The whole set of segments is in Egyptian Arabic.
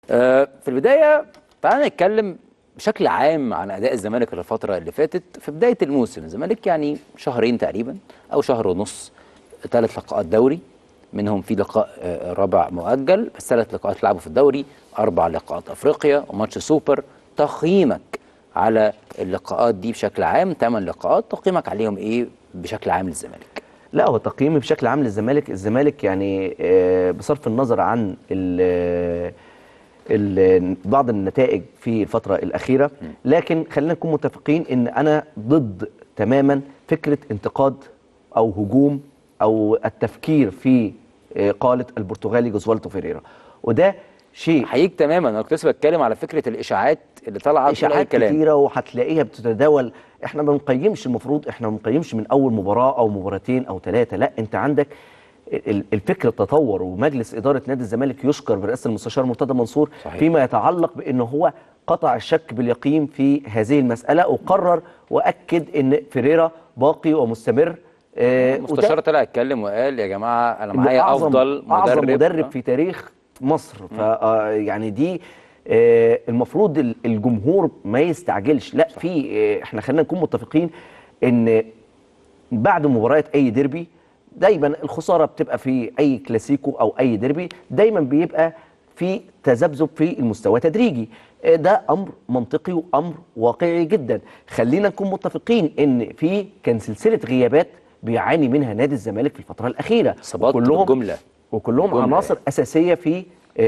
آه، في البدايه تعالى نتكلم بشكل عام عن اداء الزمالك الفتره اللي فاتت في بدايه الموسم الزمالك يعني شهرين تقريبا او شهر ونص ثلاث لقاءات دوري منهم في لقاء آه، رابع مؤجل بس ثلاث لقاءات لعبوا في الدوري اربع لقاءات افريقيا وماتش سوبر تقييمك على اللقاءات دي بشكل عام ثمان لقاءات تقييمك عليهم ايه بشكل عام للزمالك لا هو تقييمي بشكل عام للزمالك الزمالك يعني آه، بصرف النظر عن ال ال بعض النتائج في الفترة الأخيرة لكن خلينا نكون متفقين إن أنا ضد تماما فكرة انتقاد أو هجوم أو التفكير في آه، قالة البرتغالي جوزوالتو فيريرا وده شيء حقيقي تماما انا كنت لسه بتكلم على فكره الاشاعات اللي طالعه طول اشاعات الكلام كتيره وهتلاقيها بتتداول احنا ما بنقيمش المفروض احنا ما بنقيمش من اول مباراه او مباراتين او ثلاثه لا انت عندك ال- الفكر تطور ومجلس اداره نادي الزمالك يشكر برئاسه المستشار مرتضى منصور صحيح. فيما يتعلق بان هو قطع الشك باليقين في هذه المساله وقرر واكد ان فيريرا باقي ومستمر آه، وده- المستشار طلع اتكلم وقال يا جماعه انا إنه معايا أعظم افضل مدرب اعظم مدرب آه. في تاريخ مصر ف آه، يعني دي آه، المفروض ال- الجمهور ما يستعجلش لا في آه، احنا خلينا نكون متفقين ان بعد مباريات اي ديربي دايما الخساره بتبقى في اي كلاسيكو او اي ديربي دايما بيبقى في تذبذب في المستوى تدريجي آه، ده امر منطقي وامر واقعي جدا خلينا نكون متفقين ان في كان سلسله غيابات بيعاني منها نادي الزمالك في الفتره الاخيره إصابات وكلهم بالجملة. وكلهم بالجملة عناصر اساسيه في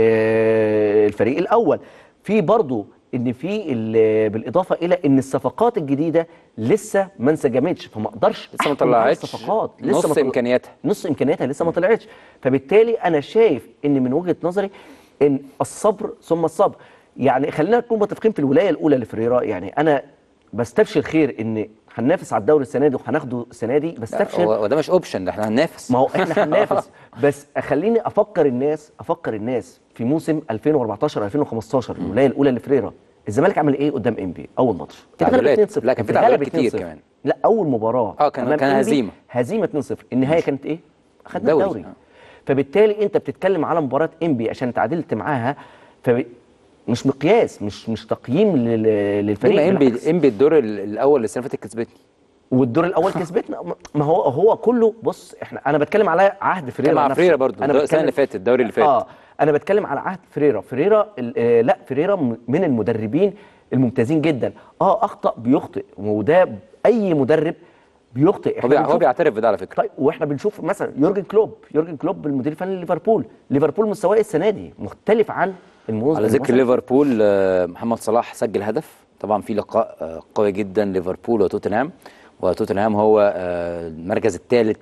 آه، الفريق الاول في برضو ان في ال- بالاضافه الى ان الصفقات الجديده لسه ما انسجمتش فما اقدرش لسه ما أحكم على طلعتش الصفقات نص ما طل- إمكانياتها. نص امكانياتها لسه ما طلعتش فبالتالي انا شايف ان من وجهه نظري ان الصبر ثم الصبر يعني خلينا نكون متفقين في الولايه الاولى لفريرا يعني انا بستبشر خير ان هننافس على الدوري السنه دي وهناخده السنه دي بستبشر هو وده مش اوبشن ده احنا هننافس ما هو احنا هننافس بس خليني افكر الناس افكر الناس في موسم 2014 2015 الولايه الاولى لفريرا الزمالك عمل ايه قدام انبي اول ماتش تعادلات. اتغلب 2-0 لا، كان في اتغلب تعادلات كتير 2-0. كمان. لا اول مباراه آه، كان- أمام كان إنبي هزيمة. هزيمه 2-0 النهايه كانت ايه اخدنا دوري. الدوري آه. فبالتالي انت بتتكلم على مباراه انبي عشان تعادلت معاها فب... مش مقياس مش مش تقييم لل... للفريق ليه ما بالعكس. انبي انبي الدور ال- الاول السنه اللي فاتت كسبتني والدور الاول كسبتنا ما هو هو كله بص احنا انا بتكلم على عهد فريرا مع نفسه. فريرا برضو انا الدور- السنه بتكلم- اللي فاتت الدوري اللي فات اه انا بتكلم على عهد فريرا فريرا ال- آه لا فريرا م- من المدربين الممتازين جدا اه اخطا بيخطئ وده اي مدرب بيخطئ هو احنا بيع- هو بنشوف- بيعترف بده على فكره طيب واحنا بنشوف مثلا يورجن كلوب يورجن كلوب المدير الفني لليفربول ليفربول مستواه السنه دي مختلف عن الموسم على ذكر ليفربول آه، محمد صلاح سجل هدف طبعا في لقاء آه، قوي جدا ليفربول وتوتنهام وتوتنهام هو آه، المركز الثالث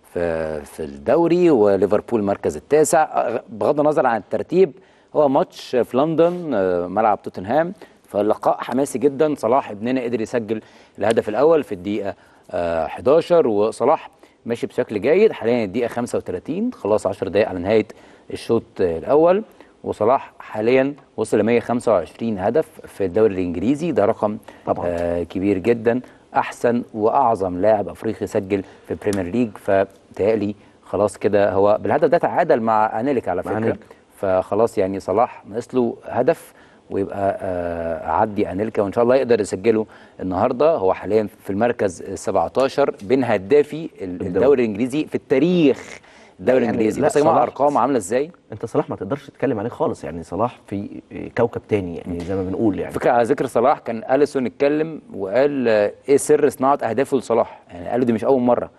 في في الدوري وليفربول المركز التاسع آه، بغض النظر عن الترتيب هو ماتش في لندن آه، ملعب توتنهام فاللقاء حماسي جدا صلاح ابننا قدر يسجل الهدف الاول في الدقيقه آه، 11 وصلاح ماشي بشكل جيد حاليا الدقيقه 35 خلاص 10 دقائق على نهايه الشوط آه، الاول وصلاح حاليا وصل ل 125 هدف في الدوري الانجليزي ده رقم طبعاً. آه كبير جدا احسن واعظم لاعب افريقي سجل في البريمير ليج فبتهيألي خلاص كده هو بالهدف ده تعادل مع انيليك على مع فكره أنيليك. فخلاص يعني صلاح ناقص له هدف ويبقى آه عدي انيلكا وان شاء الله يقدر يسجله النهارده هو حاليا في المركز ال 17 بين هدافي الدوري الانجليزي في التاريخ الدوري يعني الانجليزي لا، بص يا جماعه صلاح- ارقامه عامله ازاي انت صلاح ما تقدرش تتكلم عليه خالص يعني صلاح في كوكب تاني يعني زي ما بنقول يعني فكرة على ذكر صلاح كان اليسون اتكلم وقال آه، ايه سر صناعه اهدافه لصلاح يعني قال له دي مش اول مره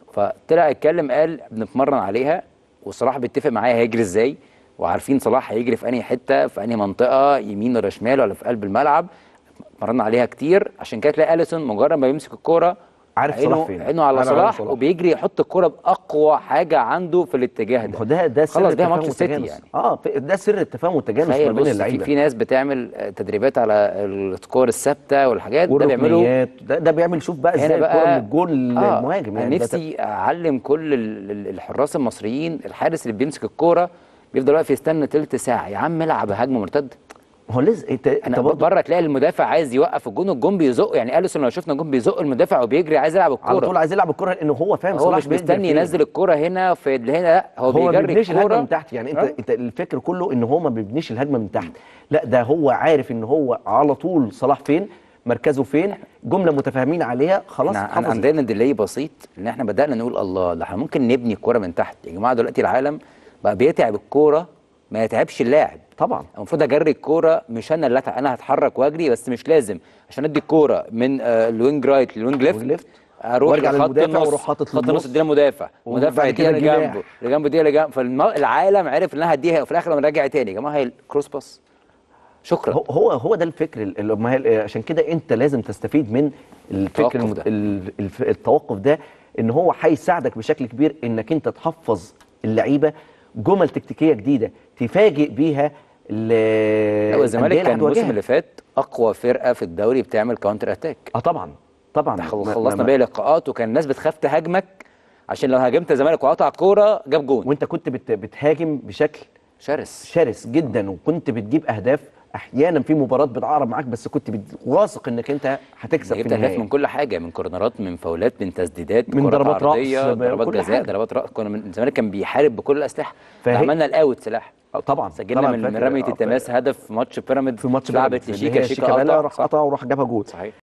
فطلع اتكلم قال بنتمرن عليها وصلاح بيتفق معايا هيجري ازاي وعارفين صلاح هيجري في انهي حته في انهي منطقه يمين ولا شمال ولا في قلب الملعب اتمرنا عليها كتير عشان كده تلاقي اليسون مجرد ما يمسك الكوره عارف عينه- صلاح فين. عينه على عارف- عارف صلاح صلاح. وبيجري يحط الكوره باقوى حاجه عنده في الاتجاه ما هو ده ده ده سر خلاص بيها التفاهم ماتش السيتي والتجانس. يعني اه في- ده سر التفاهم والتجانس ما تخيل بين بص في, اللعيبه في ناس بتعمل آه، تدريبات على الكور الثابته والحاجات ده بيعملوا والركنيات ده, ده بيعمل شوف بقى ازاي هنا الكوره بقى من الجول للمهاجم انا يعني ده- نفسي اعلم كل ال- ال- الحراس المصريين الحارس اللي بيمسك الكوره بيفضل واقف يستنى تلت ساعه يا عم العب هجمه مرتد هو لازم انت انت انا برضه بره تلاقي المدافع عايز يوقف الجون والجون بيزق يعني اليسون لو شفنا الجون بيزق المدافع وبيجري عايز يلعب على الكوره طول عايز يلعب الكره لانه هو فاهم هو صلاح مش بينزل مستني فين. ينزل الكوره هنا في هنا لا هو, هو ما بيجري بيبنيش الهجمه الكوره من تحت يعني انت آه. انت الفكر كله ان هو ما بيبنيش الهجمه من تحت لا ده هو عارف ان هو على طول صلاح فين مركزه فين جمله متفاهمين عليها خلاص احنا اتحفظت. عندنا ديلي بسيط ان احنا بدانا نقول الله ده احنا ممكن نبني الكوره من تحت يا جماعه دلوقتي العالم بقى بيتعب الكوره ما يتعبش اللاعب طبعا المفروض اجري الكوره مش انا اللي أتع- انا هتحرك واجري بس مش لازم عشان ادي الكوره من آه، الوينج رايت للوينج وينج ليفت ليفت. اروح وارجع لخط للمدافع النص واروح حاطط خط النص للنص. اديها مدافع وبعد مدافع كده يديها الجناح. لجنبه اللي جنبه دي اللي جنبه فالعالم عرف ان انا هديها وفي الاخر لما راجع تاني يا جماعه هي الكروس باس شكرا هو هو هو ده الفكر اللي ما هي- عشان كده انت لازم تستفيد من الفكر التوقف الم- ده. ال- الف- التوقف ده ان هو هيساعدك بشكل كبير انك انت تحفظ اللعيبه جمل تكتيكيه جديده تفاجئ بيها ال- لا والزمالك الأندية اللي كان الموسم هتواجهها. اللي فات اقوى فرقه في الدوري بتعمل كاونتر اتاك اه طبعا طبعا خل- ما- خلصنا ما- بيها لقاءات وكان الناس بتخاف تهاجمك عشان لو هاجمت الزمالك وقطع كوره جاب جون وانت كنت بت- بتهاجم بشكل شرس شرس جدا وكنت بتجيب اهداف احيانا في مباراه بتعرض معاك بس كنت بت- واثق انك انت هتكسب في جبت اهداف النهايه من كل حاجه من كورنرات من فاولات من تسديدات من كرات ضربات رأس، عرضية، ب- ضربات كل جزاء حاجة. ضربات رأس كنا من الزمالك كان بيحارب بكل الاسلحه فهي- عملنا الاوت سلاح آه، طبعا سجلنا طبعاً من من فاكر. رميه آه، التماس هدف في ماتش بيراميدز في ماتش لعبت بيراميدز، اللي لشيكا هي شيكا شيكابالا قطع راح صح؟ قطع وراح جابها جول صحيح